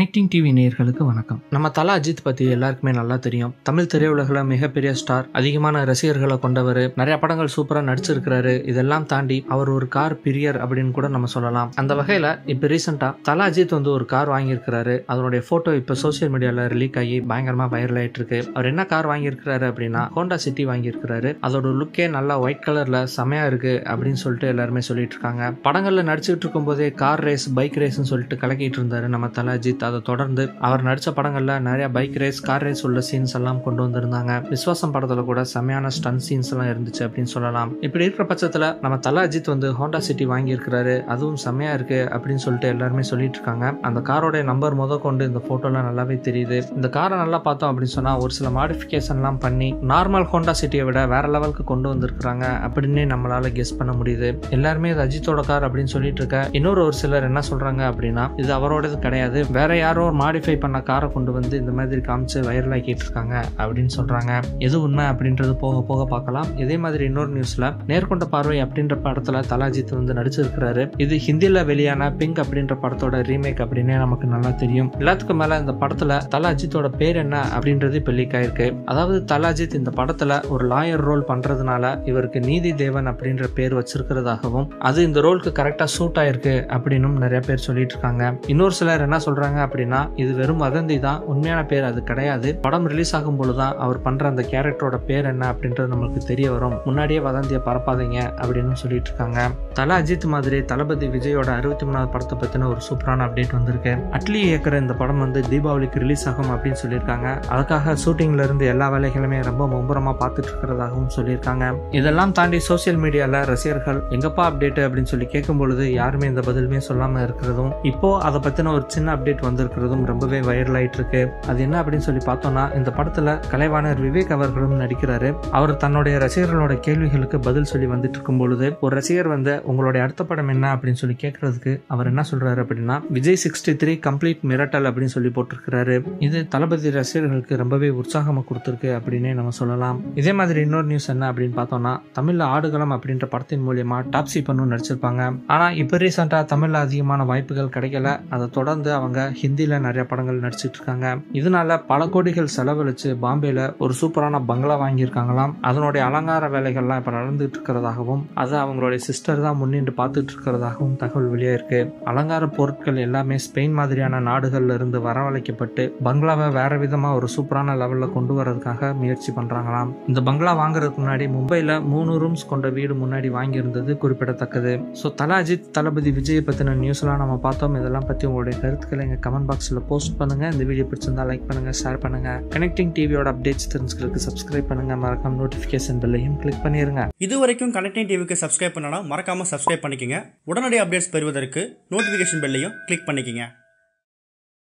connecting TV நேயர்களுக்கு வணக்கம் நம்ம தலா அஜித் பத்தி எல்லாருக்குமே நல்லா தெரியும் தமிழ் திரையுலகில் மிகப்பெரிய ஸ்டார் அதிகமான ரசிகர்களை கொண்டவர் நிறைய படங்கள் சூப்பரா நடிச்சிருக்கிறாரு இதெல்லாம் தாண்டி அவர் ஒரு கார் பிரியர் அப்படின்னு கூட நம்ம சொல்லலாம் அந்த வகையில இப்ப ரீசெண்டா தலா அஜித் வந்து ஒரு கார் வாங்கியிருக்கிறாரு அதனுடைய போட்டோ இப்ப சோசியல் மீடியால ரிலீக் ஆகி பயங்கரமா வைரல் ஆயிட்டு இருக்கு அவர் என்ன கார் வாங்கியிருக்கிறாரு அப்படின்னா ஹோண்டா சிட்டி வாங்கியிருக்கிறாரு அதோட லுக்கே நல்லா ஒயிட் கலர்ல செமையா இருக்கு அப்படின்னு சொல்லிட்டு எல்லாருமே சொல்லிட்டு இருக்காங்க படங்கள்ல நடிச்சுட்டு இருக்கும் போதே கார் ரேஸ் பைக் ரேஸ்னு சொல்லிட்டு கலக்கிட்டு இருந்தாரு நம்ம தல அஜித் அதை தொடர்ந்து அவர் நடிச்ச படங்கள்ல நிறைய பைக் ரேஸ் கார் ரேஸ் உள்ள சீன்ஸ் எல்லாம் கொண்டு வந்திருந்தாங்க விஸ்வாசம் படத்துல கூட செமையான ஸ்டன் சீன்ஸ் எல்லாம் இருந்துச்சு அப்படின்னு சொல்லலாம் இப்படி இருக்கிற பட்சத்துல நம்ம தல அஜித் வந்து ஹோண்டா சிட்டி வாங்கி இருக்கிறாரு அதுவும் செமையா இருக்கு அப்படின்னு சொல்லிட்டு எல்லாருமே சொல்லிட்டு இருக்காங்க அந்த காரோட நம்பர் முத கொண்டு இந்த போட்டோல நல்லாவே தெரியுது இந்த காரை நல்லா பார்த்தோம் அப்படின்னு சொன்னா ஒரு சில மாடிஃபிகேஷன்லாம் பண்ணி நார்மல் ஹோண்டா சிட்டியை விட வேற லெவலுக்கு கொண்டு வந்திருக்கிறாங்க அப்படின்னே நம்மளால கெஸ் பண்ண முடியுது எல்லாருமே இது அஜித்தோட கார் அப்படின்னு சொல்லிட்டு இருக்க இன்னொரு ஒரு சிலர் என்ன சொல்றாங்க அப்படின்னா இது அவரோடது கிடையாது வேற யாரோ ஒரு மாடிஃபை பண்ண காரை கொண்டு வந்து இந்த மாதிரி காமிச்சு வைரல் ஆக்கிட்டு இருக்காங்க அப்படின்னு சொல்றாங்க எது உண்மை அப்படின்றது போக போக பார்க்கலாம் இதே மாதிரி இன்னொரு நியூஸ்ல நேர்கொண்ட பார்வை அப்படின்ற படத்துல தலாஜித் வந்து நடிச்சிருக்கிறாரு இது ஹிந்தில வெளியான பிங்க் அப்படின்ற படத்தோட ரீமேக் அப்படின்னே நமக்கு நல்லா தெரியும் எல்லாத்துக்கும் மேல இந்த படத்துல தல அஜித்தோட பேர் என்ன அப்படின்றது இப்ப லீக் ஆயிருக்கு அதாவது தல அஜித் இந்த படத்துல ஒரு லாயர் ரோல் பண்றதுனால இவருக்கு நீதி தேவன் அப்படின்ற பேர் வச்சிருக்கிறதாகவும் அது இந்த ரோலுக்கு கரெக்டா சூட் ஆயிருக்கு அப்படின்னும் நிறைய பேர் சொல்லிட்டு இருக்காங்க இன்னொரு சிலர் என்ன சொல்றாங்க அப்படின்னா இது வெறும் வதந்தி தான் உண்மையான பேர் அது கிடையாது படம் ரிலீஸ் ஆகும் பொழுதுதான் அவர் பண்ற அந்த கேரக்டரோட பேர் என்ன அப்படின்றது நம்மளுக்கு தெரிய வரும் முன்னாடியே வதந்தியை பரப்பாதீங்க அப்படின்னு சொல்லிட்டு இருக்காங்க தல அஜித் மாதிரி தளபதி விஜயோட அறுபத்தி மூணாவது படத்தை பத்தின ஒரு சூப்பரான அப்டேட் வந்திருக்கு அட்லி இயக்குற இந்த படம் வந்து தீபாவளிக்கு ரிலீஸ் ஆகும் அப்படின்னு சொல்லியிருக்காங்க அதுக்காக ஷூட்டிங்ல இருந்து எல்லா வேலைகளுமே ரொம்ப மும்பரமா பார்த்துட்டு இருக்கிறதாகவும் சொல்லியிருக்காங்க இதெல்லாம் தாண்டி சோசியல் மீடியால ரசிகர்கள் எங்கப்பா அப்டேட் அப்படின்னு சொல்லி கேட்கும் பொழுது யாருமே இந்த பதிலுமே சொல்லாம இருக்கிறதும் இப்போ அதை பத்தின ஒரு சின்ன அப்டேட் வந்திருக்கிறதும் ரொம்பவே வைரல் ஆயிட்டு இருக்கு அது என்ன அப்படின்னு சொல்லி பார்த்தோம்னா இந்த படத்துல கலைவாணர் விவேக் அவர்களும் நடிக்கிறாரு அவர் தன்னுடைய ரசிகர்களோட கேள்விகளுக்கு பதில் சொல்லி வந்துட்டு இருக்கும் பொழுது ஒரு ரசிகர் வந்து உங்களுடைய அடுத்த படம் என்ன அப்படின்னு சொல்லி கேட்கறதுக்கு அவர் என்ன சொல்றாரு அப்படின்னா விஜய் சிக்ஸ்டி த்ரீ கம்ப்ளீட் மிரட்டல் அப்படின்னு சொல்லி போட்டிருக்கிறாரு இது தளபதி ரசிகர்களுக்கு ரொம்பவே உற்சாகமா கொடுத்துருக்கு அப்படின்னே நம்ம சொல்லலாம் இதே மாதிரி இன்னொரு நியூஸ் என்ன அப்படின்னு பார்த்தோம்னா தமிழ்ல ஆடுகளம் அப்படின்ற படத்தின் மூலியமா டாப்ஸி பண்ணு நடிச்சிருப்பாங்க ஆனா இப்ப ரீசெண்டா தமிழ்ல அதிகமான வாய்ப்புகள் கிடைக்கல அதை தொடர்ந்து அவங்க ஹிந்தில நிறைய படங்கள் நடிச்சிட்டு இருக்காங்க இதனால பல கோடிகள் செலவழிச்சு பாம்பேல ஒரு சூப்பரான பங்களா வாங்கியிருக்காங்களாம் அதனுடைய அலங்கார வேலைகள்லாம் இப்ப நடந்துட்டு இருக்கிறதாகவும் அதை அவங்களுடைய சிஸ்டர் தான் முன்னின்று பார்த்துட்டு இருக்கிறதாகவும் தகவல் வெளியாயிருக்கு அலங்கார பொருட்கள் எல்லாமே ஸ்பெயின் மாதிரியான நாடுகள்ல இருந்து வரவழைக்கப்பட்டு பங்களாவை வேற விதமா ஒரு சூப்பரான லெவல்ல கொண்டு வரதுக்காக முயற்சி பண்றாங்களாம் இந்த பங்களா வாங்குறதுக்கு முன்னாடி மும்பைல மூணு ரூம்ஸ் கொண்ட வீடு முன்னாடி வாங்கியிருந்தது குறிப்பிடத்தக்கது ஸோ தல அஜித் தளபதி விஜய் பத்தின நியூஸ்லாம் நம்ம பார்த்தோம் இதெல்லாம் பத்தி உங்களுடைய கருத்துக்களை எங்க கமெண்ட் பாக்ஸ்ல போஸ்ட் பண்ணுங்க இந்த வீடியோ பிடிச்சிருந்தா லைக் பண்ணுங்க ஷேர் பண்ணுங்க கனெக்டிங் டிவியோட அப்டேட்ஸ் தெரிஞ்சுக்கிறதுக்கு சப்ஸ்கிரைப் பண்ணுங்க மறக்காம நோட்டிஃபிகேஷன் பெல்லையும் கிளிக் பண்ணிருங்க இது வரைக்கும் கனெக்டிங் டிவிக்கு சப்ஸ்கிரைப் பண்ணனா மறக்காம சப்ஸ்கிரைப் பண்ணிக்கங்க உடனடி அப்டேட்ஸ் பெறுவதற்கு நோட்டிஃபிகேஷன் பெல்லையும் கிளிக் பண்ணிக்கங்க